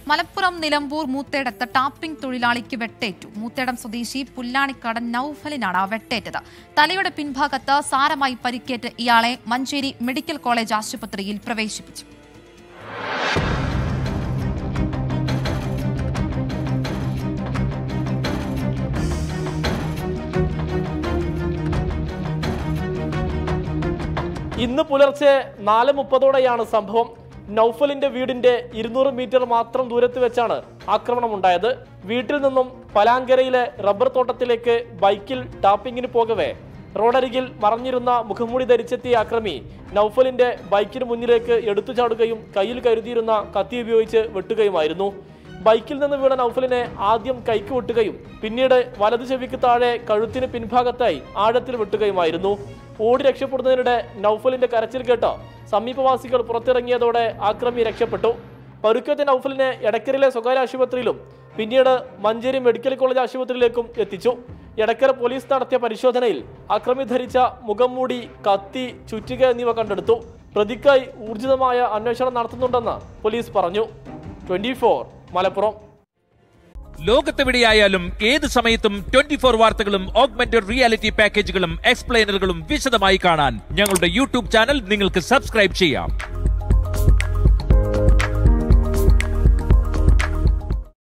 Malappuram Nilambur Moothedath tapping തൊഴിലാളിക്ക് വെട്ടേറ്റു മൂത്തേടം സ്വദേശി പുല്ലാണിക്കടൻ നൌഫലിനാണ് വെട്ടേറ്റത് തലയുടെ പിൻഭാഗത്ത് സാരമായി പരിക്കേറ്റ് ഇയാളെ മഞ്ചേരി മെഡിക്കൽ കോളേജ് ആശുപത്രിയിൽ പ്രവേശിപ്പിച്ചു ഇന്ന് പുലർച്ചെ നാല് മുപ്പതോടെയാണ് സംഭവം നൌഫലിന്റെ വീടിന്റെ ഇരുന്നൂറ് മീറ്റർ മാത്രം ദൂരത്ത് വെച്ചാണ് ആക്രമണം ഉണ്ടായത് വീട്ടിൽ നിന്നും പലാങ്കരയിലെ റബ്ബർ തോട്ടത്തിലേക്ക് ബൈക്കിൽ ടാപ്പിങ്ങിന് പോകവേ റോഡരികിൽ മറഞ്ഞിരുന്ന മുഖംമൂടി ധരിച്ചെത്തിയ അക്രമി നൌഫലിന്റെ ബൈക്കിന് മുന്നിലേക്ക് എടുത്തു ചാടുകയും കയ്യിൽ കരുതിയിരുന്ന കത്തി ഉപയോഗിച്ച് വെട്ടുകയുമായിരുന്നു ബൈക്കിൽ നിന്ന് വീണ നൌഫലിനെ ആദ്യം കൈക്ക് വെട്ടുകയും പിന്നീട് വലതു ചെവിക്ക് താഴെ കഴുത്തിന് പിൻഭാഗത്തായി ആഴത്തിൽ വെട്ടുകയുമായിരുന്നു ഓടി രക്ഷപ്പെടുന്നതിനിടെ നൌഫലിന്റെ കരച്ചിൽ കേട്ട് സമീപവാസികൾ പുറത്തിറങ്ങിയതോടെ ആക്രമി രക്ഷപ്പെട്ടു പരുക്കേറ്റ നൌഫലിനെ എടക്കരയിലെ സ്വകാര്യ ആശുപത്രിയിലും പിന്നീട് മഞ്ചേരി മെഡിക്കൽ കോളേജ് ആശുപത്രിയിലേക്കും എത്തിച്ചു എടക്കര പോലീസ് നടത്തിയ പരിശോധനയിൽ അക്രമി ധരിച്ച മുഖംമൂടി കത്തി ചുറ്റിക എന്നിവ കണ്ടെടുത്തു പ്രതിക്കായി ഊർജിതമായ അന്വേഷണം നടത്തുന്നുണ്ടെന്ന് പോലീസ് പറഞ്ഞു ട്വന്റി മലപ്പുറം ലോകത്തെവിടെയായാലും ഏത് സമയത്തും ട്വന്റി ഫോർ വാർത്തകളും ഓഗ്മെന്റഡ് റിയാലിറ്റി പാക്കേജുകളും എക്സ്പ്ലെയിനറുകളും വിശദമായി കാണാൻ ഞങ്ങളുടെ യൂട്യൂബ് ചാനൽ നിങ്ങൾക്ക് സബ്സ്ക്രൈബ് ചെയ്യാം